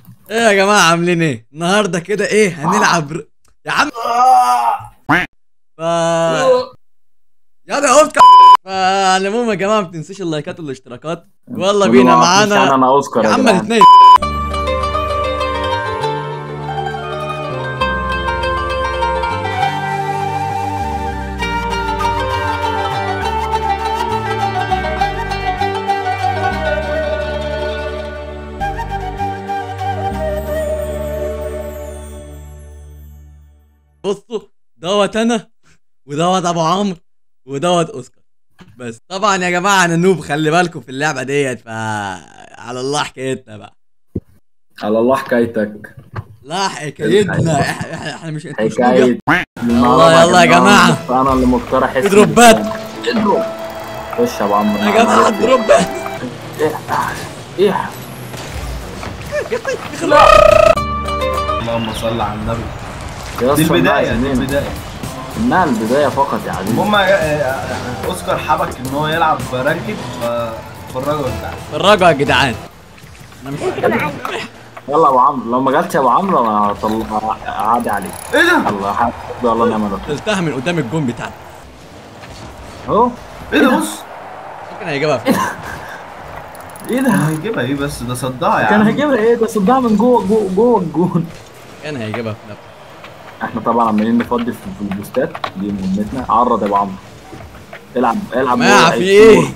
ايه يا جماعه عاملين ايه النهارده كده ايه هنلعب ر... يا عم ف يا ده اوسكار فعلى العموم يا جماعه ما تنسوش اللايكات والاشتراكات والله بينا مش يعني معانا انا اوسكار يا يا عم جدعان. الاثنين بصوا دوت انا ودوت ابو عمرو ودوت اوسكار بس طبعا يا جماعه انا نوب خلي بالكم في اللعبه ديت ف على الله حكايتنا بقى على الله حكايتك لا حكايتنا احنا إحنا- احنا مش إحنا مش نوب حكاية يلا يلا يا جماعة. انا اللي مقترح اسم اضربات. الإنسان. اضرب خش يا ابو عمرو يا جماعه دروبات ايه ايه اللهم صل على النبي يا دي اسطى البدايه الناس دي هنا. البدايه انها البدايه فقط يا عزيزي المهم آه، آه، اوسكار حبك ان هو يلعب رانكد ففرجوا انت فرجوا يا جدعان انا مش يلا يا ابو عمرو لو ما جاتش يا ابو عمرو انا هطلع عادي عليك ايه ده؟ الله حسبي الله ونعم الوكيل قلتها من قدام الجون بتاعنا اهو ايه ده بص؟ ممكن هيجيبها في ايه كان ده هيجيبها ايه بس ده صدها يا كان عم هيجيبها ايه ده صدها من جوه جوه جوه الجون كان هيجيبها في نفسه احنا طبعا عمالين نفضي في في البوستات دي مهمتنا عرض يا ابو عمرو العب العب جماعة، جوه في أي إيه؟ جول.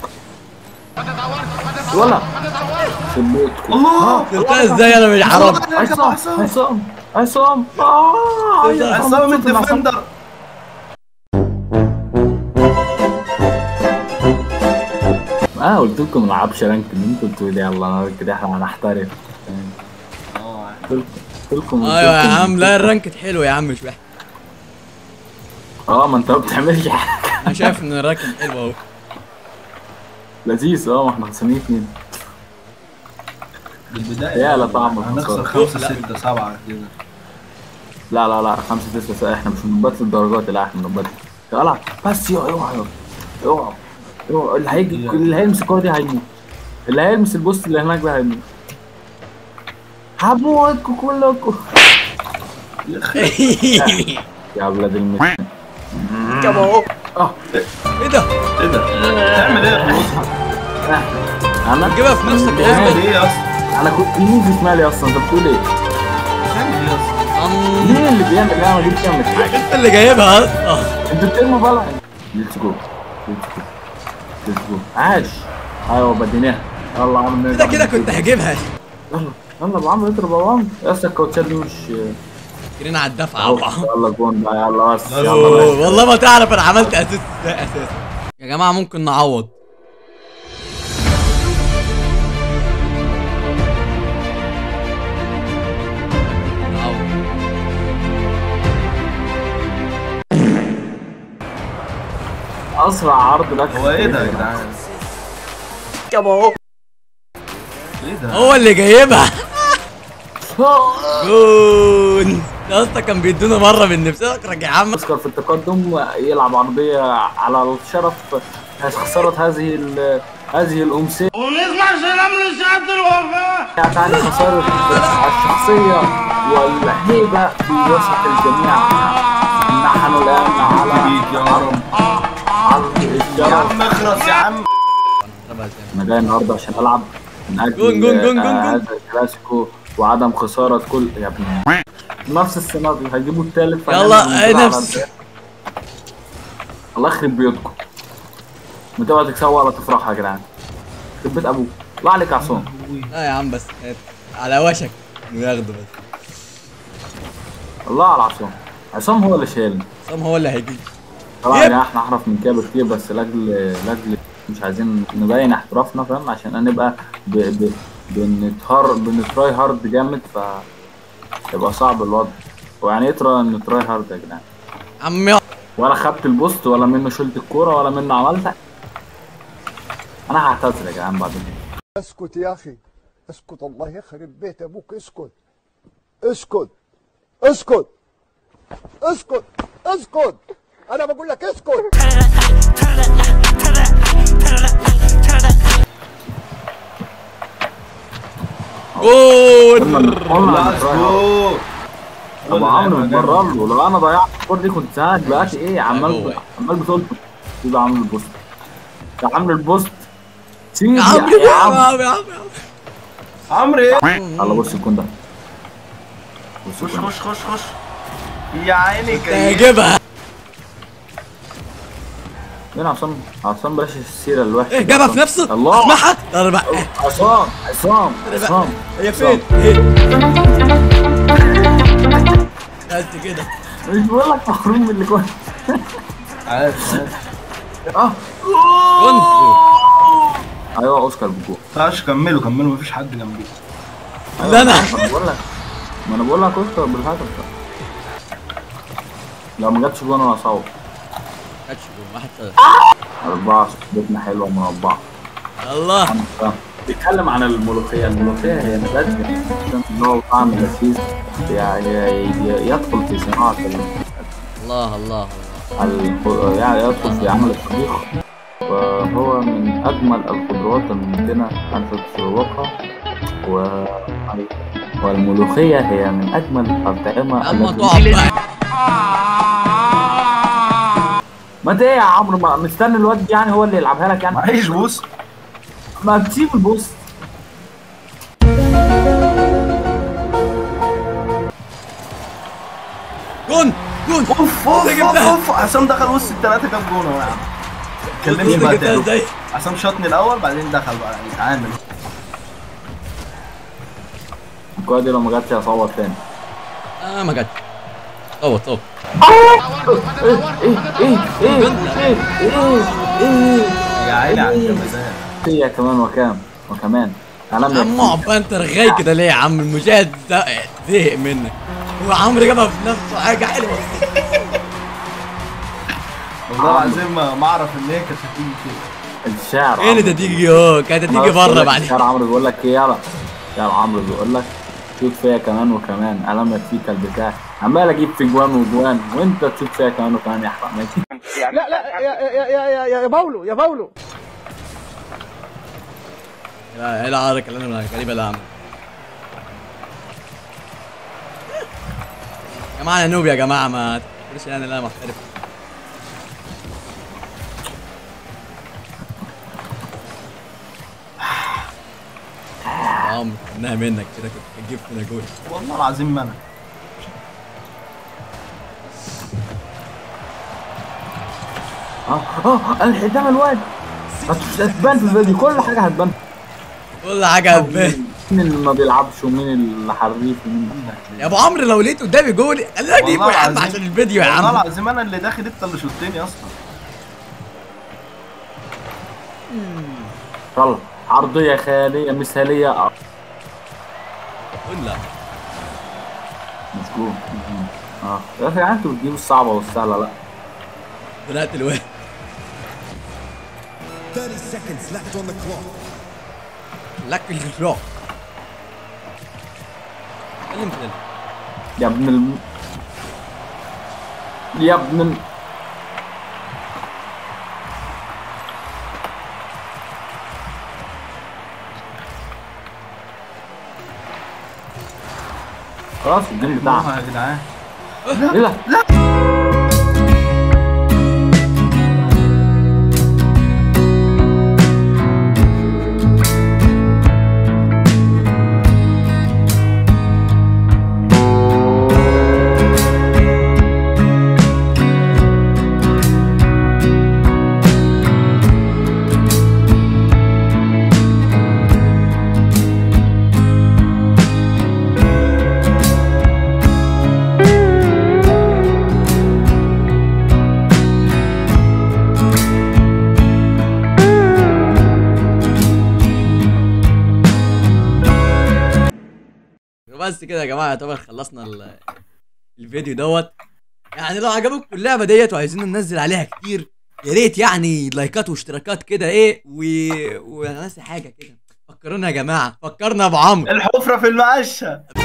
ولا في البيت الله قلتها ازاي انا مش عرب عصام عصام عصام اه يا عصام الديفندر اه قلت لكم ما نلعبش رانك انتوا قلتوا لي يلا انا كده احنا هنحترف اه قلت لكم قلت ايوه يا لكم- عم لا الرانكت حلو يا عم مش وحش اه ما انت ما بتعملش حاجه انا شايف ان الرانكت حلو اهو لذيذ اه ما احنا خسرانين اتنين دي البدايه يا لا طعم هنخسر الخسارة. خمسة ستة سبعة كده لا لا لا خمسة تسعة سنة احنا مش بنبدل الدرجات لا احنا بنبدل يلا بس يا اوعى اوعى اوعى اللي هيجي اللي هيلمس الكورة دي هيموت اللي هيلمس البوست اللي هناك ده هيموت هموتكم كلكم يا اولاد المس اه ايه ده ايه ده؟ تعمل ايه يا اوسكار؟ انا تجيبها في نفسك يا تعمل اسطى ايه يا اسطى؟ انا كنت يمين في شمالي اصلا انت بتقول ايه؟ تعمل ايه يا اسطى؟ أم، مين اللي بيعمل ايه؟ انا ما جبتش اعمل حاجه انت اللي جايبها اصلا انتوا بترموا بلع ليتس جو ليتس جو ليتس جو عاش ايوه بديناها يلا يا عم كده نرجع كده من كنت هجيبها يلا يلا يا ابو عمرو اضرب يا ابو عمرو يا اسطى الكوتشات دي مش جرينا على الدفعه اهو أهو. يلا جون بقى يلا بس أوه، يلا أوه، بس. والله ما تعرف انا عملت اساس ازاي اساسا يا جماعه ممكن نعوض نعوض. اسرع عرض لك هو ايه ده يا جدعان؟ ايه ده؟ هو اللي جايبها جون يا اسطى كان بيدونا مره من نفسك يا عم اوسكار في التقدم يلعب عرضيه على الشرف خساره هذه ال- هذه الامسيه ونسمع سلام لسعاده الوفاه يعني خساره الشخصيه والهيبه في وسط الجميع نحن الان على بيك يا رب عرض يا الشرف عم اخرس يا عم انا جاي النهارده عشان العب من اجل جون، جون، جون، آه، جون، جون. هذا الكلاسيكو وعدم خساره كل يا ابني نفس السيناريو هيجيبوا الثالث يلا، اي نفس. الله يخرب بيوتكم ما تقعدوا تكسبوا ولا تفرحوا يا جدعان يخرب بيت ابوك الله عليك يا عصام لا يا عم بس كانت على وشك انه ياخده بس الله على عصام عصام هو اللي شايلنا سام هو اللي هيجي طبعا يب. يا جماعه احنا احرف من كده بكتير بس لاجل لاجل مش عايزين نبين احترافنا فاهم عشان نبقى ب... ب... بنتهر بنتراي هارد جامد ف يبقى صعب الوضع ويعني ايه ترا نتراي هارد يا جدعان عم ولا خدت البوست ولا منه شلت الكوره ولا منه عملت انا هعتذر يا جدعان بعد كده اسكت يا اخي اسكت الله يخرب بيت ابوك اسكت اسكت اسكت اسكت اسكت انا بقول لك اسكت جول قلنا ليتس قلنا جو ابو عمرو متبرر له لو انا ضيعت الكور دي كنت ساعد دلوقتي ايه جوه. عمال عمال بتقول يبقى عامل البوست يا عامل البوست سيب يا عم يا يا عم عم يا عم عمرو ايه يلا بص الكون ده بص خش الكون. خش خش خش يا عيني كيف هجيبها فين عصام عصام بلاش السيره الوحشه ايه دي جابها عصام. في نفسه الله اسمعها ضرب عصام عصام عصام هي فين ايه قلت كده مش بقول لك محروم من اللي كنت عارف عارف. اه كنت ايوه اوسكار بجول تعالش كملوا كملوا مفيش حد جنبي لا انا ما انا بقول لك ما انا بقول لك اوسكار بالهدف لو ما جاتش جون انا هصوت كاتش جول، واحد صفر. أربعة صحبتنا حلوة مربعة الله خمسة بيتكلم عن الملوخية الملوخية هي نبات نوع طعم لذيذ يعني ي- يدخل في صناعة ال- الله الله الله الخ- يعني يدخل في عمل الطبيخ وهو من أجمل الخضروات الممكنة أن تتذوقها و والملوخية هي من أجمل الأطعمة اما التي تقعد بقى ما انت ايه يا عمرو ما مستني الواد يعني هو اللي يلعبها لك يعني معيش بص ما تسيب البوست جون جون اوف اوف انت اوف جبتها. اوف عصام دخل وسط الثلاثه جاب جون اهو يا عم كلمني انت بقى جبتها تاني ازاي عصام شاطني الاول بعدين دخل بقى يعني اتعامل الكورة دي لو ما جاتش هصوت تاني اه ما جاتش صوت صوت ايه ايه ايه ايه ايه ايه يا عيني على الجمدان هي كمان وكام وكمان انا يا عم اقعد بقى انت رغاي كده ليه يا عم المشاهد زهق زهق منك هو عمرو جابها في نفسه حاجه حلوه والله العظيم ما ما اعرف ان هي كانت هتيجي كده الشعر ايه اللي تيجي اهو كانت هتيجي بره بعد الشعر عمرو بيقول لك ايه يلا الشعر عمرو بيقول لك شوت فيا كمان وكمان الم يكفيك البتاع عمال اجيب في جوان وجوان وانت تشوت فيا كمان وكمان يا احمد ماشي لا لا يا يا يا يا يا باولو يا باولو لا ايه العركه اللي انا غريبه اللي عامل يا جماعه انا نوب يا جماعه ما تقولش يعني لا محترف اه مستناها منك كده كنت هتجيب فينا جول والله العظيم ما انا اه اه الحزام الواد هت- هتبان في الفيديو كل حاجه هتبان كل حاجه هتبان مين اللي ما بيلعبش ومين اللي حريف ومين يا ابو عمرو لو لقيت قدامي جول خلينا اجيبه والله يا عم العظيم. عشان الفيديو يا والله عم العظيم انا اللي داخل انت اللي شطني اصلا يلا عرضيه خياليه مثاليه اه قول لا مش جول اه يا اخي انتوا بتجيبوا الصعبه والسهله لا طلعت الواد 30 seconds left on the clock. لك الجراح اتكلم كده يا ابن الم... يا ابن ال... خلاص الجيم بتاعنا والله يا جدعان ايه ده؟ بس كده يا جماعه يعتبر خلصنا ال- الفيديو دوت يعني لو عجبكم اللعبه ديت وعايزين ننزل عليها كتير يا ريت يعني لايكات واشتراكات كده ايه و وانا ناسي حاجه كده فكرونا يا جماعه فكرنا يا ابو عمرو الحفره في المقشه